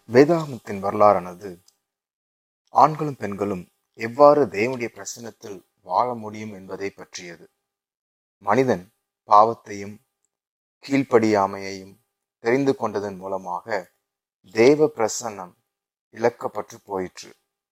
வேதாகமத்தின் வரலாறானது ஆண்களும் பெண்களும் எவ்வாறு தேவனுடைய பிரசன்னத்தில் வாழ முடியும் என்பதை பற்றியது மனிதன் பாவத்தையும் கீழ்ப்படியாமையையும் தெரிந்து கொண்டதன் மூலமாக தேவ பிரசன்னம் இழக்கப்பட்டு போயிற்று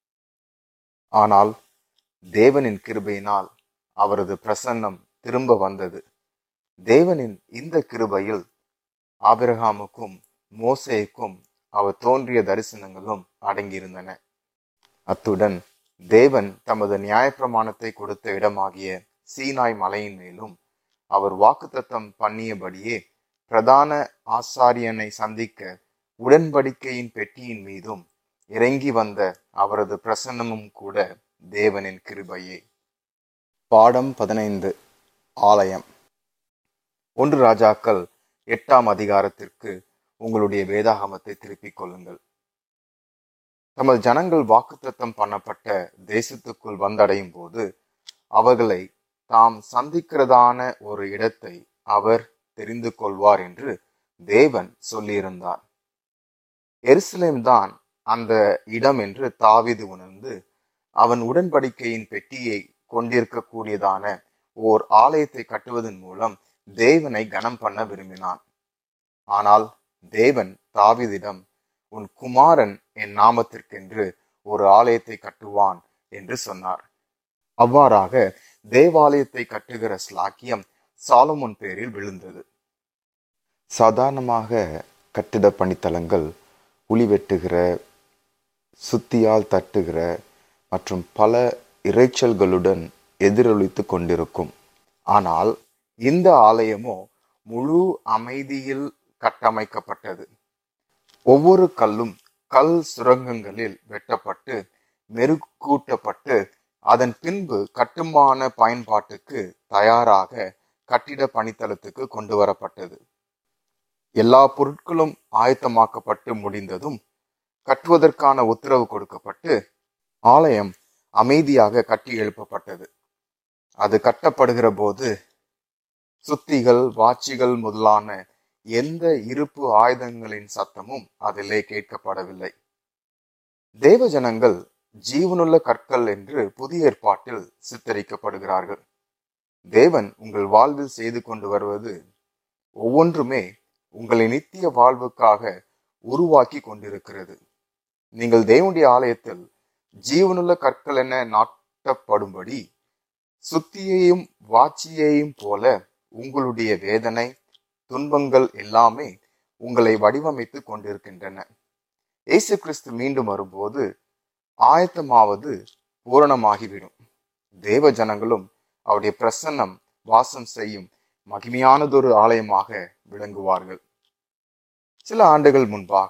ஆனால் தேவனின் கிருபையினால் அவரது பிரசன்னம் திரும்ப வந்தது தேவனின் இந்த கிருபையில் ஆபிரகாமுக்கும் மோசேக்கும் அவர் தோன்றிய தரிசனங்களும் அடங்கியிருந்தன அத்துடன் தேவன் தமது நியாயப்பிரமாணத்தை கொடுத்த இடமாகிய சீனாய் மலையின் மேலும் அவர் வாக்குத்தத்தம் பண்ணியபடியே பிரதான ஆசாரியனை சந்திக்க உடன்படிக்கையின் பெட்டியின் மீதும் இறங்கி வந்த அவரது பிரசன்னமும் கூட தேவனின் கிருபையே பாடம் பதினைந்து ஆலயம் ஒன்று ராஜாக்கள் எட்டாம் அதிகாரத்திற்கு உங்களுடைய வேதாகமத்தை திருப்பிக் கொள்ளுங்கள் தமது ஜனங்கள் வாக்குத்தத்தம் பண்ணப்பட்ட தேசத்துக்குள் வந்தடையும் போது அவர்களை தாம் சந்திக்கிறதான ஒரு இடத்தை அவர் தெரிந்து கொள்வார் என்று தேவன் சொல்லியிருந்தார் எருசலேம் தான் அந்த இடம் என்று தாவிது உணர்ந்து அவன் உடன்படிக்கையின் பெட்டியை கொண்டிருக்கக்கூடியதான ஓர் ஆலயத்தை கட்டுவதன் மூலம் தேவனை கனம் பண்ண விரும்பினான் ஆனால் தேவன் தாவிதிடம் உன் குமாரன் என் நாமத்திற்கென்று ஒரு ஆலயத்தை கட்டுவான் என்று சொன்னார் அவ்வாறாக தேவாலயத்தை கட்டுகிற ஸ்லாக்கியம் சாலமோன் பேரில் விழுந்தது சாதாரணமாக கட்டிட பணித்தளங்கள் உளி வெட்டுகிற சுத்தியால் தட்டுகிற மற்றும் பல இறைச்சல்களுடன் எதிரொலித்து கொண்டிருக்கும் ஆனால் இந்த ஆலயமோ முழு அமைதியில் கட்டமைக்கப்பட்டது ஒவ்வொரு கல்லும் கல் சுரங்கங்களில் வெட்டப்பட்டு மெருகூட்டப்பட்டு அதன் பின்பு கட்டுமான பயன்பாட்டுக்கு தயாராக கட்டிட பணித்தளத்துக்கு கொண்டு வரப்பட்டது எல்லா பொருட்களும் ஆயத்தமாக்கப்பட்டு முடிந்ததும் கட்டுவதற்கான உத்தரவு கொடுக்கப்பட்டு ஆலயம் அமைதியாக கட்டி எழுப்பப்பட்டது அது கட்டப்படுகிற போது சுத்திகள் வாட்சிகள் முதலான எந்த இருப்பு ஆயுதங்களின் சத்தமும் அதிலே கேட்கப்படவில்லை தேவ ஜனங்கள் ஜீவனுள்ள கற்கள் என்று புதிய ஏற்பாட்டில் சித்தரிக்கப்படுகிறார்கள் தேவன் உங்கள் வாழ்வில் செய்து கொண்டு வருவது ஒவ்வொன்றுமே உங்களை நித்திய வாழ்வுக்காக உருவாக்கி கொண்டிருக்கிறது நீங்கள் தேவனுடைய ஆலயத்தில் ஜீவனுள்ள கற்கள் என நாட்டப்படும்படி சுத்தியையும் வாட்சியையும் போல உங்களுடைய வேதனை துன்பங்கள் எல்லாமே உங்களை வடிவமைத்து கொண்டிருக்கின்றன இயேசு கிறிஸ்து மீண்டும் வரும்போது ஆயத்தமாவது பூரணமாகிவிடும் தேவ ஜனங்களும் அவருடைய பிரசன்னம் வாசம் செய்யும் மகிமையானதொரு ஆலயமாக விளங்குவார்கள் சில ஆண்டுகள் முன்பாக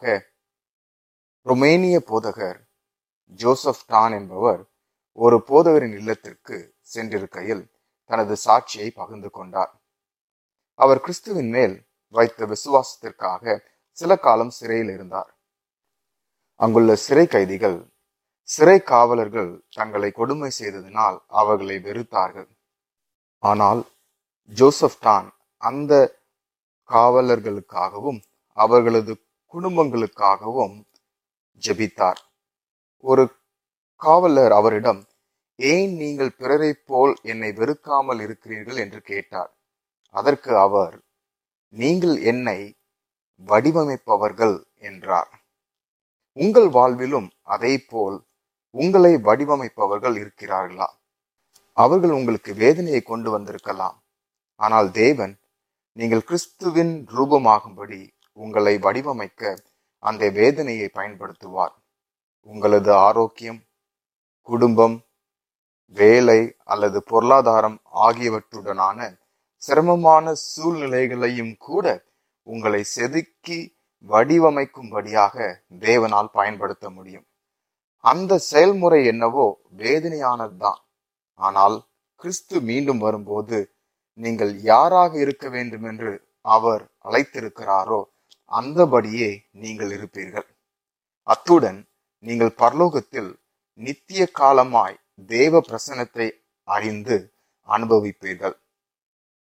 ரொமேனிய போதகர் ஜோசப் டான் என்பவர் ஒரு போதகரின் இல்லத்திற்கு சென்றிருக்கையில் தனது சாட்சியை பகிர்ந்து கொண்டார் அவர் கிறிஸ்துவின் மேல் வைத்த விசுவாசத்திற்காக சில காலம் சிறையில் இருந்தார் அங்குள்ள சிறை கைதிகள் சிறை காவலர்கள் தங்களை கொடுமை செய்ததினால் அவர்களை வெறுத்தார்கள் ஆனால் ஜோசப் டான் அந்த காவலர்களுக்காகவும் அவர்களது குடும்பங்களுக்காகவும் ஜெபித்தார் ஒரு காவலர் அவரிடம் ஏன் நீங்கள் பிறரை போல் என்னை வெறுக்காமல் இருக்கிறீர்கள் என்று கேட்டார் அதற்கு அவர் நீங்கள் என்னை வடிவமைப்பவர்கள் என்றார் உங்கள் வாழ்விலும் அதே போல் உங்களை வடிவமைப்பவர்கள் இருக்கிறார்களா அவர்கள் உங்களுக்கு வேதனையை கொண்டு வந்திருக்கலாம் ஆனால் தேவன் நீங்கள் கிறிஸ்துவின் ரூபமாகும்படி உங்களை வடிவமைக்க அந்த வேதனையை பயன்படுத்துவார் உங்களது ஆரோக்கியம் குடும்பம் வேலை அல்லது பொருளாதாரம் ஆகியவற்றுடனான சிரமமான சூழ்நிலைகளையும் கூட உங்களை செதுக்கி வடிவமைக்கும்படியாக தேவனால் பயன்படுத்த முடியும் அந்த செயல்முறை என்னவோ வேதனையானதுதான் ஆனால் கிறிஸ்து மீண்டும் வரும்போது நீங்கள் யாராக இருக்க வேண்டும் என்று அவர் அழைத்திருக்கிறாரோ அந்தபடியே நீங்கள் இருப்பீர்கள் அத்துடன் நீங்கள் பரலோகத்தில் நித்திய காலமாய் தேவ பிரசனத்தை அறிந்து அனுபவிப்பீர்கள்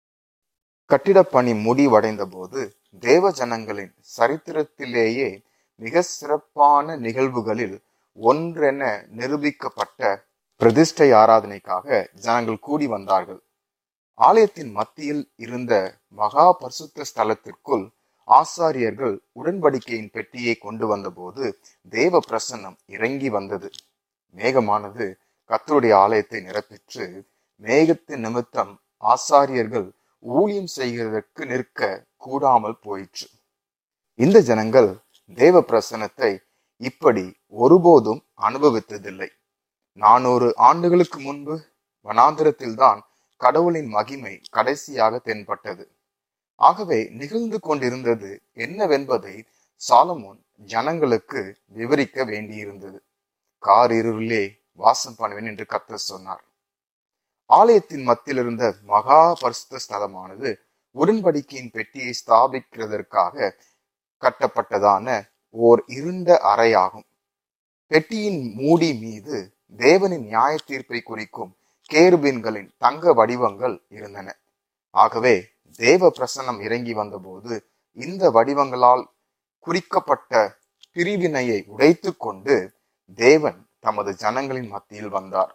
கட்டிடப் பணி முடிவடைந்த போது தேவ ஜனங்களின் சரித்திரத்திலேயே மிக சிறப்பான நிகழ்வுகளில் ஒன்றென நிரூபிக்கப்பட்ட பிரதிஷ்டை ஆராதனைக்காக ஜனங்கள் கூடி வந்தார்கள் ஆலயத்தின் மத்தியில் இருந்த மகா பரிசுத்த ஸ்தலத்திற்குள் ஆசாரியர்கள் உடன்படிக்கையின் பெட்டியை கொண்டு வந்தபோது தேவ பிரசன்னம் இறங்கி வந்தது மேகமானது கத்தருடைய ஆலயத்தை நிரப்பிற்று மேகத்தின் நிமித்தம் ஆசாரியர்கள் ஊழியம் செய்கிறதற்கு நிற்க கூடாமல் போயிற்று இந்த ஜனங்கள் தேவ பிரசனத்தை இப்படி ஒருபோதும் அனுபவித்ததில்லை நானூறு ஆண்டுகளுக்கு முன்பு வனாந்திரத்தில்தான் கடவுளின் மகிமை கடைசியாக தென்பட்டது ஆகவே நிகழ்ந்து கொண்டிருந்தது என்னவென்பதை சாலமோன் ஜனங்களுக்கு விவரிக்க வேண்டியிருந்தது கார் இருளிலே வாசம் பண்ணுவேன் என்று கத்தர் சொன்னார் ஆலயத்தின் மத்தியில் இருந்த மகா பரிசுத்த ஸ்தலமானது உடன்படிக்கையின் பெட்டியை ஸ்தாபிக்கிறதற்காக கட்டப்பட்டதான ஓர் இருண்ட அறையாகும் பெட்டியின் மூடி மீது தேவனின் நியாய தீர்ப்பை குறிக்கும் கேருபீன்களின் தங்க வடிவங்கள் இருந்தன ஆகவே தேவ பிரசன்னம் இறங்கி வந்தபோது இந்த வடிவங்களால் குறிக்கப்பட்ட பிரிவினையை உடைத்து கொண்டு தேவன் தமது ஜனங்களின் மத்தியில் வந்தார்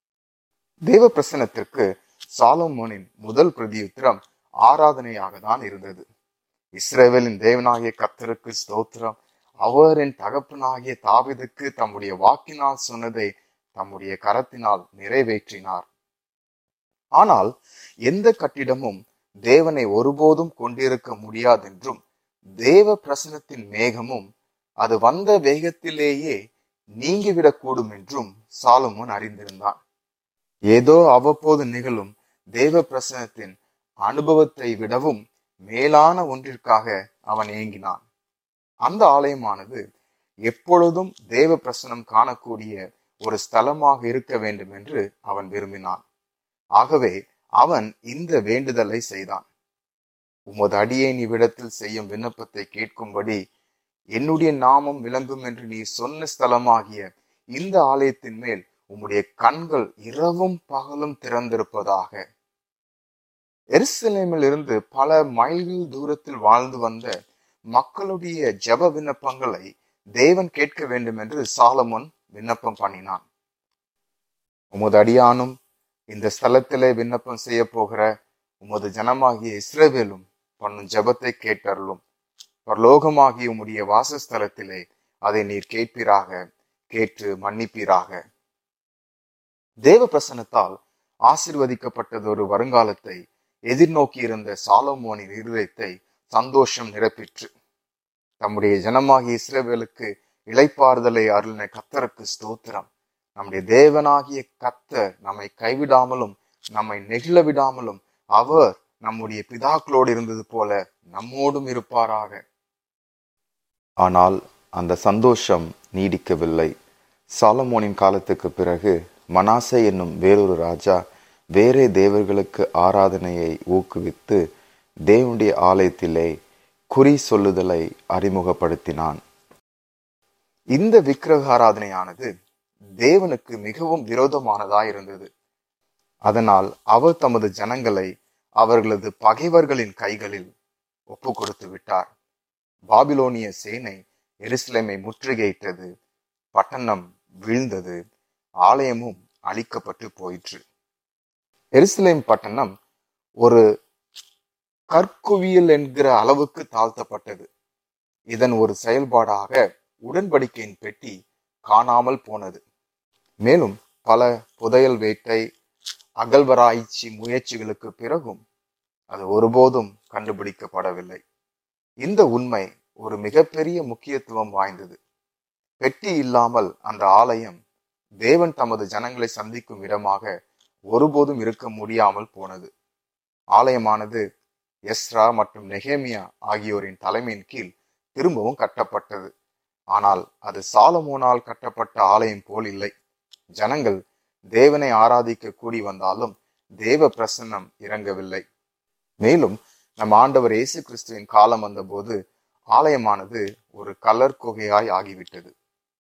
தேவ பிரசனத்திற்கு சாலமோனின் முதல் பிரதியுத்திரம் ஆராதனையாக தான் இருந்தது இஸ்ரேவேலின் தேவனாகிய கத்தருக்கு ஸ்தோத்திரம் அவரின் தகப்பனாகிய தாவிதுக்கு தம்முடைய வாக்கினால் சொன்னதை தம்முடைய கரத்தினால் நிறைவேற்றினார் ஆனால் எந்த கட்டிடமும் தேவனை ஒருபோதும் கொண்டிருக்க முடியாதென்றும் தேவ பிரசனத்தின் மேகமும் அது வந்த வேகத்திலேயே நீங்கிவிடக்கூடும் என்றும் சாலமோன் அறிந்திருந்தான் ஏதோ அவ்வப்போது நிகழும் தேவ பிரசனத்தின் அனுபவத்தை விடவும் மேலான ஒன்றிற்காக அவன் ஏங்கினான் அந்த ஆலயமானது எப்பொழுதும் தேவ பிரசனம் காணக்கூடிய ஒரு ஸ்தலமாக இருக்க வேண்டும் என்று அவன் விரும்பினான் ஆகவே அவன் இந்த வேண்டுதலை செய்தான் உமது அடியை இவ்விடத்தில் செய்யும் விண்ணப்பத்தை கேட்கும்படி என்னுடைய நாமம் விளங்கும் என்று நீ சொன்ன ஸ்தலமாகிய இந்த ஆலயத்தின் மேல் உம்முடைய கண்கள் இரவும் பகலும் திறந்திருப்பதாக எருசலேமில் இருந்து பல மைல்கள் தூரத்தில் வாழ்ந்து வந்த மக்களுடைய ஜெப விண்ணப்பங்களை தேவன் கேட்க வேண்டும் என்று சாலமோன் விண்ணப்பம் பண்ணினான் உமது அடியானும் இந்த ஸ்தலத்திலே விண்ணப்பம் செய்ய போகிற உமது ஜனமாகிய இஸ்ரவேலும் பண்ணும் ஜெபத்தை கேட்டருளும் பரலோகமாகிய உம்முடைய வாசஸ்தலத்திலே அதை நீர் கேட்பீராக கேட்டு மன்னிப்பீராக தேவ பிரசனத்தால் ஆசிர்வதிக்கப்பட்டதொரு வருங்காலத்தை எதிர்நோக்கி இருந்த சாலமோனின் இருதயத்தை சந்தோஷம் நிரப்பிற்று தம்முடைய ஜனமாகிய இஸ்ரவேலுக்கு இளைப்பாறுதலை அருளின கத்தருக்கு ஸ்தோத்திரம் நம்முடைய தேவனாகிய கத்தர் நம்மை கைவிடாமலும் நம்மை நெகிழ விடாமலும் அவர் நம்முடைய பிதாக்களோடு இருந்தது போல நம்மோடும் இருப்பாராக ஆனால் அந்த சந்தோஷம் நீடிக்கவில்லை சாலமோனின் காலத்துக்கு பிறகு மனாசே என்னும் வேறொரு ராஜா வேறே தேவர்களுக்கு ஆராதனையை ஊக்குவித்து தேவனுடைய ஆலயத்திலே குறி சொல்லுதலை அறிமுகப்படுத்தினான் இந்த விக்கிரக ஆராதனையானது தேவனுக்கு மிகவும் விரோதமானதாய் இருந்தது அதனால் அவர் தமது ஜனங்களை அவர்களது பகைவர்களின் கைகளில் ஒப்பு கொடுத்து விட்டார் பாபிலோனிய சேனை எருசலேமை முற்றுகையிட்டது பட்டணம் வீழ்ந்தது ஆலயமும் அழிக்கப்பட்டு போயிற்று எருசலேம் பட்டணம் ஒரு கற்குவியல் என்கிற அளவுக்கு தாழ்த்தப்பட்டது இதன் ஒரு செயல்பாடாக உடன்படிக்கையின் பெட்டி காணாமல் போனது மேலும் பல புதையல் வேட்டை அகழ்வராய்ச்சி முயற்சிகளுக்கு பிறகும் அது ஒருபோதும் கண்டுபிடிக்கப்படவில்லை இந்த உண்மை ஒரு மிகப்பெரிய முக்கியத்துவம் வாய்ந்தது பெட்டி இல்லாமல் அந்த ஆலயம் தேவன் தமது ஜனங்களை சந்திக்கும் இடமாக ஒருபோதும் இருக்க முடியாமல் போனது ஆலயமானது எஸ்ரா மற்றும் நெகேமியா ஆகியோரின் தலைமையின் கீழ் திரும்பவும் கட்டப்பட்டது ஆனால் அது சாலமோனால் கட்டப்பட்ட ஆலயம் போல் இல்லை ஜனங்கள் தேவனை ஆராதிக்க கூடி வந்தாலும் தேவ பிரசன்னம் இறங்கவில்லை மேலும் நம் ஆண்டவர் இயேசு கிறிஸ்துவின் காலம் வந்தபோது ஆலயமானது ஒரு கலர் குகையாய் ஆகிவிட்டது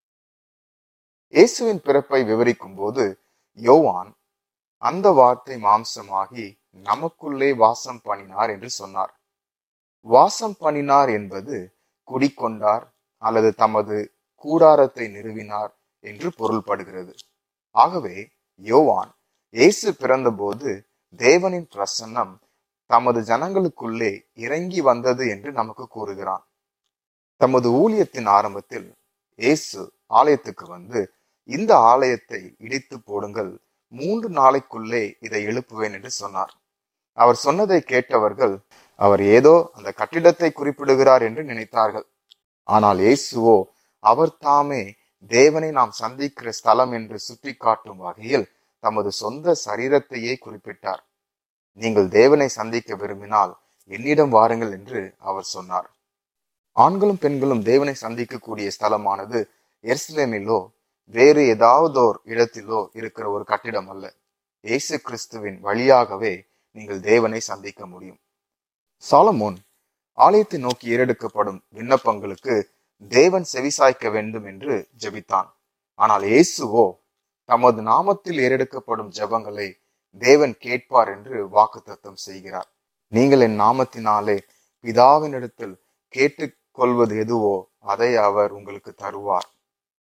இயேசுவின் பிறப்பை விவரிக்கும் போது யோவான் அந்த வார்த்தை மாம்சமாகி நமக்குள்ளே வாசம் பண்ணினார் என்று சொன்னார் வாசம் பண்ணினார் என்பது குடிக்கொண்டார் அல்லது தமது கூடாரத்தை நிறுவினார் என்று பொருள்படுகிறது ஆகவே யோவான் இயேசு பிறந்தபோது தேவனின் பிரசன்னம் தமது ஜனங்களுக்குள்ளே இறங்கி வந்தது என்று நமக்கு கூறுகிறான் தமது ஊழியத்தின் ஆரம்பத்தில் இயேசு ஆலயத்துக்கு வந்து இந்த ஆலயத்தை இடித்து போடுங்கள் மூன்று நாளைக்குள்ளே இதை எழுப்புவேன் என்று சொன்னார் அவர் சொன்னதை கேட்டவர்கள் அவர் ஏதோ அந்த கட்டிடத்தை குறிப்பிடுகிறார் என்று நினைத்தார்கள் ஆனால் இயேசுவோ அவர் தாமே தேவனை நாம் சந்திக்கிற ஸ்தலம் என்று சுட்டிக்காட்டும் வகையில் தமது சொந்த சரீரத்தையே குறிப்பிட்டார் நீங்கள் தேவனை சந்திக்க விரும்பினால் என்னிடம் வாருங்கள் என்று அவர் சொன்னார் ஆண்களும் பெண்களும் தேவனை சந்திக்கக்கூடிய ஸ்தலமானது எர்ஸ்லேமிலோ வேறு ஏதாவதோர் இடத்திலோ இருக்கிற ஒரு கட்டிடம் அல்ல இயேசு கிறிஸ்துவின் வழியாகவே நீங்கள் தேவனை சந்திக்க முடியும் சாலமோன் ஆலயத்தை நோக்கி ஏறெடுக்கப்படும் விண்ணப்பங்களுக்கு தேவன் செவிசாய்க்க வேண்டும் என்று ஜெபித்தான் ஆனால் இயேசுவோ தமது நாமத்தில் ஏறெடுக்கப்படும் ஜெபங்களை தேவன் கேட்பார் என்று வாக்குத்தத்தம் செய்கிறார் நீங்கள் என் நாமத்தினாலே பிதாவினிடத்தில் கேட்டுக்கொள்வது எதுவோ அதை அவர் உங்களுக்கு தருவார்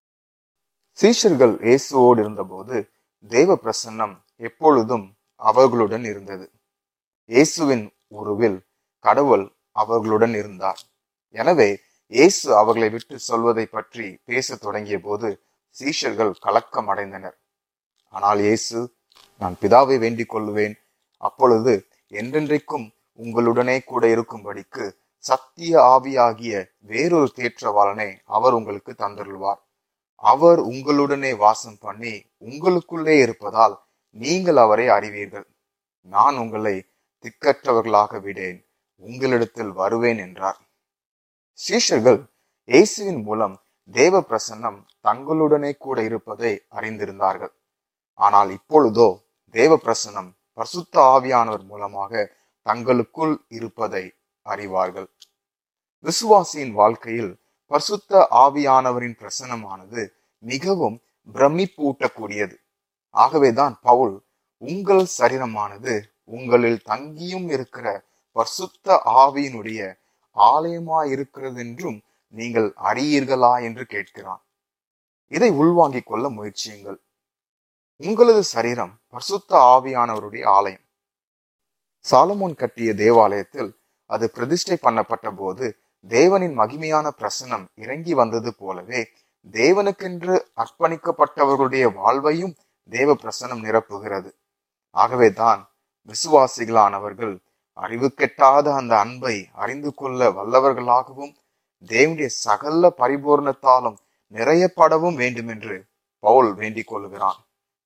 சீஷர்கள் இயேசுவோடு இருந்தபோது தேவ பிரசன்னம் எப்பொழுதும் அவர்களுடன் இருந்தது இயேசுவின் உருவில் கடவுள் அவர்களுடன் இருந்தார் எனவே இயேசு அவர்களை விட்டு சொல்வதை பற்றி பேசத் தொடங்கிய போது சீஷர்கள் கலக்கம் அடைந்தனர் ஆனால் இயேசு நான் பிதாவை வேண்டிக் கொள்ளுவேன் அப்பொழுது என்றென்றைக்கும் உங்களுடனே கூட இருக்கும்படிக்கு சத்திய ஆவியாகிய வேறொரு தேற்றவாளனை அவர் உங்களுக்கு தந்தருள்வார் அவர் உங்களுடனே வாசம் பண்ணி உங்களுக்குள்ளே இருப்பதால் நீங்கள் அவரை அறிவீர்கள் நான் உங்களை திக்கற்றவர்களாக விடேன் உங்களிடத்தில் வருவேன் என்றார் சீஷர்கள் இயேசுவின் மூலம் தேவ பிரசன்னம் தங்களுடனே கூட இருப்பதை அறிந்திருந்தார்கள் ஆனால் இப்பொழுதோ தேவ பிரசன்னம் பரிசுத்த ஆவியானவர் மூலமாக தங்களுக்குள் இருப்பதை அறிவார்கள் விசுவாசியின் வாழ்க்கையில் பரிசுத்த ஆவியானவரின் பிரசனமானது மிகவும் பிரமிப்பூட்டக்கூடியது ஆகவேதான் பவுல் உங்கள் சரீரமானது உங்களில் தங்கியும் இருக்கிற பரிசுத்த ஆவியினுடைய ஆலயமா இருக்கிறது என்றும் நீங்கள் அறியீர்களா என்று கேட்கிறான் இதை உள்வாங்கிக் கொள்ள முயற்சியுங்கள் உங்களது சரீரம் பரிசுத்த ஆவியானவருடைய ஆலயம் சாலமோன் கட்டிய தேவாலயத்தில் அது பிரதிஷ்டை பண்ணப்பட்ட போது தேவனின் மகிமையான பிரசனம் இறங்கி வந்தது போலவே தேவனுக்கென்று அர்ப்பணிக்கப்பட்டவர்களுடைய வாழ்வையும் தேவ பிரசனம் நிரப்புகிறது ஆகவேதான் விசுவாசிகளானவர்கள் அறிவு கெட்டாத அந்த அன்பை அறிந்து கொள்ள வல்லவர்களாகவும் தேவனுடைய சகல பரிபூர்ணத்தாலும் நிறையப்படவும் வேண்டுமென்று பவுல் வேண்டிக் கொள்கிறான்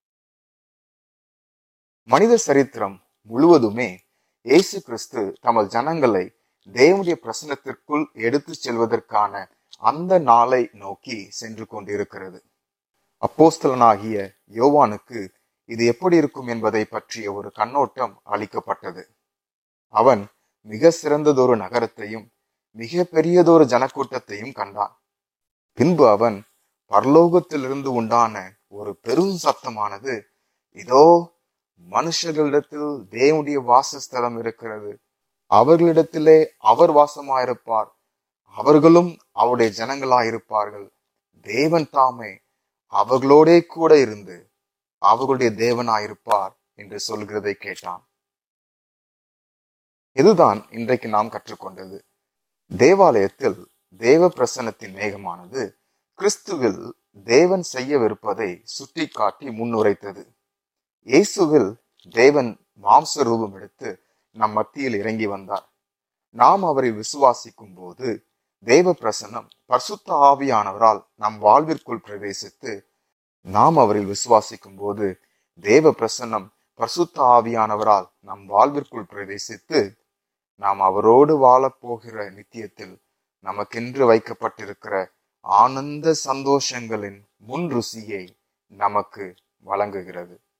மனித சரித்திரம் முழுவதுமே இயேசு கிறிஸ்து தமது ஜனங்களை தேவனுடைய பிரசனத்திற்குள் எடுத்து செல்வதற்கான அந்த நாளை நோக்கி சென்று கொண்டிருக்கிறது அப்போஸ்தலனாகிய யோவானுக்கு இது எப்படி இருக்கும் என்பதை பற்றிய ஒரு கண்ணோட்டம் அளிக்கப்பட்டது அவன் மிக சிறந்ததொரு நகரத்தையும் மிக பெரியதொரு ஜனக்கூட்டத்தையும் கண்டான் பின்பு அவன் பரலோகத்திலிருந்து உண்டான ஒரு பெரும் சத்தமானது இதோ மனுஷர்களிடத்தில் தேவனுடைய வாசஸ்தலம் இருக்கிறது அவர்களிடத்திலே அவர் வாசமாயிருப்பார் அவர்களும் அவருடைய ஜனங்களாயிருப்பார்கள் தேவன் தாமே அவர்களோடே கூட இருந்து அவர்களுடைய தேவனாயிருப்பார் என்று சொல்கிறதை கேட்டான் இதுதான் இன்றைக்கு நாம் கற்றுக்கொண்டது தேவாலயத்தில் தேவ பிரசனத்தின் மேகமானது கிறிஸ்துவில் தேவன் செய்யவிருப்பதை சுட்டிக்காட்டி முன்னுரைத்தது இயேசுவில் தேவன் மாம்ச ரூபம் எடுத்து நம் மத்தியில் இறங்கி வந்தார் நாம் அவரை விசுவாசிக்கும் போது தேவ பிரசன்னம் பரிசுத்த ஆவியானவரால் நம் வாழ்விற்குள் பிரவேசித்து நாம் அவரில் விசுவாசிக்கும் போது தேவ பிரசன்னம் பரிசுத்த ஆவியானவரால் நம் வாழ்விற்குள் பிரவேசித்து நாம் அவரோடு வாழப்போகிற நித்தியத்தில் நமக்கென்று வைக்கப்பட்டிருக்கிற ஆனந்த சந்தோஷங்களின் முன் ருசியை நமக்கு வழங்குகிறது